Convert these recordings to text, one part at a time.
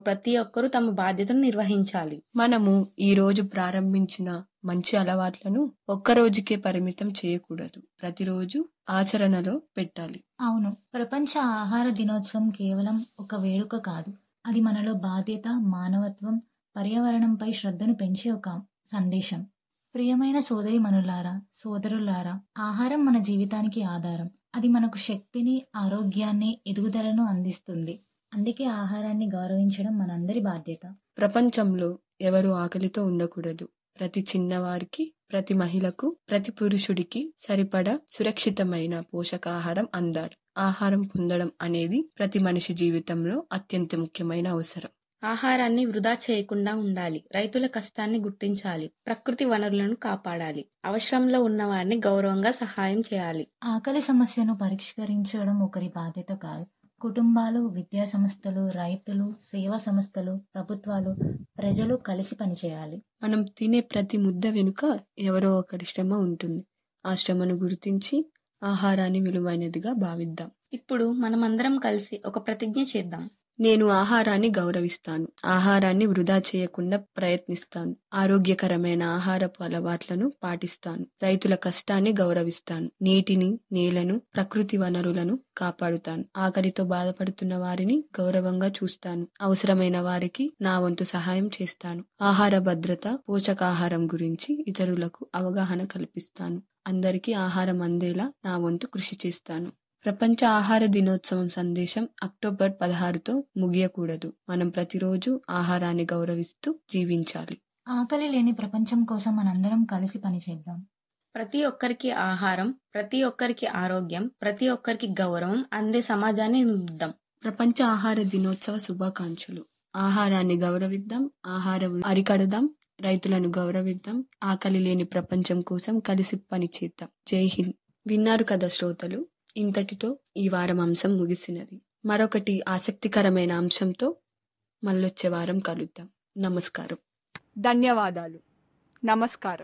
ప్రతి ఒక్కరూ తమ బాధ్యతను నిర్వహించాలి మనము ఈ రోజు ప్రారంభించిన మంచి అలవాట్లను ఒక్క రోజుకే పరిమితం చేయకూడదు ప్రతిరోజు ఆచరణలో పెట్టాలి అవును ప్రపంచ ఆహార దినోత్సవం కేవలం ఒక వేడుక కాదు అది మనలో బాధ్యత మానవత్వం పర్యావరణంపై శ్రద్ధను పెంచే ఒక సందేశం ప్రియమైన సోదరి మనులారా సోదరులారా ఆహారం మన జీవితానికి ఆధారం అది మనకు శక్తిని ఆరోగ్యాన్ని ఎదుగుదలను అందిస్తుంది అందుకే ఆహారాన్ని గౌరవించడం మనందరి బాధ్యత ప్రపంచంలో ఎవరు ఆకలితో ఉండకూడదు ప్రతి చిన్నవారికి ప్రతి మహిళకు ప్రతి పురుషుడికి సరిపడా సురక్షితమైన పోషకాహారం అందాలి ఆహారం పొందడం అనేది ప్రతి మనిషి జీవితంలో అత్యంత ముఖ్యమైన అవసరం ఆహారాన్ని వృధా చేయకుండా ఉండాలి రైతుల కష్టాన్ని గుర్తించాలి ప్రకృతి వనరులను కాపాడాలి అవసరంలో ఉన్న వారిని గౌరవంగా సహాయం చేయాలి ఆకలి సమస్యను పరిష్కరించడం ఒకరి బాధ్యత కాదు కుటుంబాలు విద్యా సంస్థలు రైతులు సేవా సంస్థలు ప్రభుత్వాలు ప్రజలు కలిసి పనిచేయాలి మనం తినే ప్రతి ముద్ద వెనుక ఎవరో ఒకరి శ్రమ ఉంటుంది ఆ శ్రమను గుర్తించి ఆహారాన్ని విలువైనదిగా భావిద్దాం ఇప్పుడు మనమందరం కలిసి ఒక ప్రతిజ్ఞ చేద్దాం నేను ఆహారాన్ని గౌరవిస్తాను ఆహారాన్ని వృధా చేయకుండా ప్రయత్నిస్తాను ఆరోగ్యకరమైన ఆహారపు అలవాట్లను పాటిస్తాను రైతుల కష్టాన్ని గౌరవిస్తాను నీటిని నేలను ప్రకృతి వనరులను కాపాడుతాను ఆకలితో బాధపడుతున్న వారిని గౌరవంగా చూస్తాను అవసరమైన వారికి నా వంతు సహాయం చేస్తాను ఆహార భద్రత పోషకాహారం గురించి ఇతరులకు అవగాహన కల్పిస్తాను అందరికీ ఆహారం అందేలా నా వంతు కృషి చేస్తాను ప్రపంచ ఆహార దినోత్సవం సందేశం అక్టోబర్ పదహారుతో ముగియకూడదు మనం ప్రతిరోజు ఆహారాన్ని గౌరవిస్తూ జీవించాలి ఆకలి లేని ప్రపంచం కోసం మనందరం కలిసి పనిచేద్దాం ప్రతి ఒక్కరికి ఆహారం ప్రతి ఒక్కరికి ఆరోగ్యం ప్రతి ఒక్కరికి గౌరవం అందే సమాజాన్ని నిర్మిద్దాం ప్రపంచ ఆహార దినోత్సవ శుభాకాంక్షలు ఆహారాన్ని గౌరవిద్దాం ఆహారం అరికడదాం రైతులను గౌరవిద్దాం ఆకలి లేని ప్రపంచం కోసం కలిసి పనిచేద్దాం జై హింద్ విన్నారు కదా శ్రోతలు ఇంతటితో ఈ వారం అంశం ముగిసినది మరొకటి ఆసక్తికరమైన అంశంతో మళ్ళొచ్చే వారం కలుద్దాం నమస్కారం ధన్యవాదాలు నమస్కారం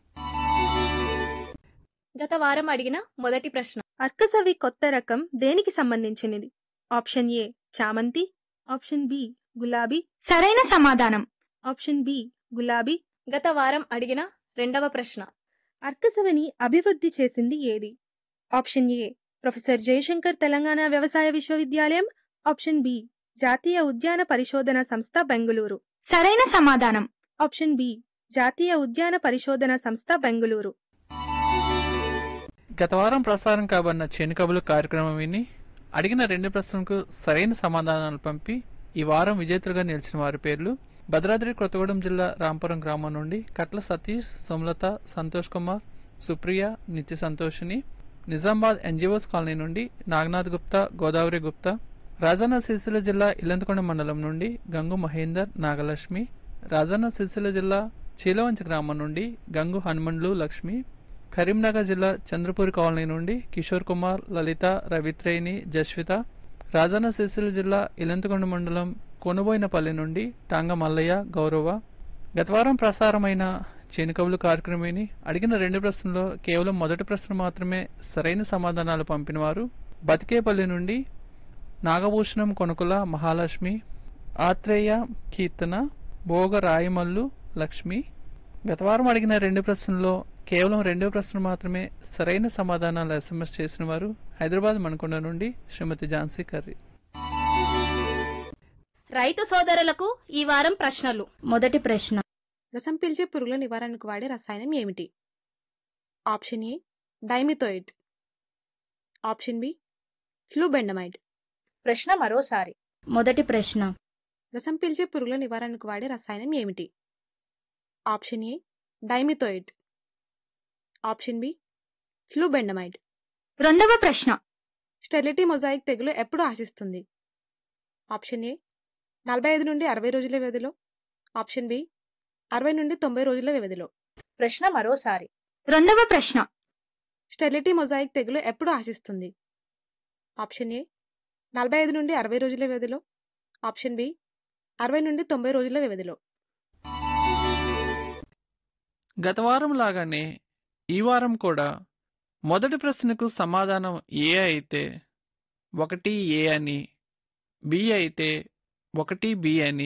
గత వారం అడిగిన మొదటి ప్రశ్న అర్కసవి కొత్త రకం దేనికి సంబంధించినది ఆప్షన్ ఏ చామంతి ఆప్షన్ బి గులాబీ సరైన సమాధానం ఆప్షన్ బి గులాబీ గత వారం అడిగిన రెండవ ప్రశ్న అర్కసవిని అభివృద్ధి చేసింది ఏది option A professor Jayashankar Telangana వ్యవసాయ విశ్వవిద్యాలయం ఆప్షన్ బి జాతీయ ఉద్యాన పరిశోధన సంస్థ బెంగుళూరు సరైన సమాధానం ఆప్షన్ బి జాతీయ ఉద్యాన పరిశోధన సంస్థ బెంగుళూరు గత వారం ప్రసారం కాబడిన చేనుకబులు కార్యక్రమం విని అడిగిన రెండు ప్రశ్నలకు సరైన సమాధానాలు పంపి ఈ వారం విజేతలుగా నిలిచిన వారి పేర్లు భద్రాద్రి కొత్తగూడెం జిల్లా రాంపురం గ్రామం నుండి కట్ల సతీష్ సుమలత సంతోష్ కుమార్ సుప్రియ నిత్య సంతోషిని నిజామాబాద్ ఎన్జిఓస్ కాలనీ నుండి నాగనాథ్ గుప్తా గోదావరి గుప్తా రాజన్న సిరిసిల్ల జిల్లా ఇల్లంతకొండ మండలం నుండి గంగు మహేందర్ నాగలక్ష్మి రాజన్న సిరిసిల్ల జిల్లా చీలవంచి గ్రామం నుండి గంగు హనుమండ్లు లక్ష్మి కరీంనగర్ జిల్లా చంద్రపూర్ కాలనీ నుండి కిషోర్ కుమార్ లలిత రవిత్రేయిని జస్విత రాజన్న సిరిసిల్ల జిల్లా ఇలంతకొండ మండలం కొనుబోయినపల్లి నుండి టాంగ మల్లయ్య గౌరవ గతవారం ప్రసారమైన చేనుకవులు కార్యక్రమేని అడిగిన రెండు ప్రశ్నల్లో కేవలం మొదటి ప్రశ్న మాత్రమే సరైన సమాధానాలు పంపినవారు బతికేపల్లి నుండి నాగభూషణం కొనుకుల మహాలక్ష్మి ఆత్రేయ కీర్తన భోగ రాయమల్లు లక్ష్మి గతవారం అడిగిన రెండు ప్రశ్నల్లో కేవలం రెండో ప్రశ్న మాత్రమే సరైన సమాధానాలు ఎస్ఎంఎస్ చేసిన వారు హైదరాబాద్ మణకొండ నుండి శ్రీమతి ఝాన్సీ కర్రీ రైతు సోదరులకు ఈ వారం ప్రశ్నలు మొదటి ప్రశ్న రసం పీల్చే పురుగుల నివారణకు వాడే రసాయనం ఏమిటి option A dimethoate option B flubendiamide ప్రశ్న మరోసారి మొదటి ప్రశ్న రసం పీల్చే పురుగుల నివారణకు వాడే రసాయనం ఏమిటి option A dimethoate option B flubendiamide రెండవ ప్రశ్న స్టెరిలిటీ మొజాయిక్ తెగులు ఎప్పుడు ఆశిస్తుంది ఆప్షన్ ఏ నలభై ఐదు నుండి అరవై రోజుల వ్యవధిలో ఆప్షన్ బి అరవై నుండి తొంభై రోజుల వ్యవధిలో ప్రశ్న మరోసారి రెండవ ప్రశ్న స్టెరిలిటీ మొజాయిక్ తెగులు ఎప్పుడు ఆశిస్తుంది ఆప్షన్ ఏ నలభై ఐదు నుండి అరవై రోజుల వ్యవధిలో ఆప్షన్ బి అరవై నుండి తొంభై రోజుల వ్యవధిలో గత వారం లాగానే ఈ వారం కూడా మొదటి ప్రశ్నకు సమాధానం ఏ అయితే ఒకటి ఏ అని బి అయితే ఒకటి బి అని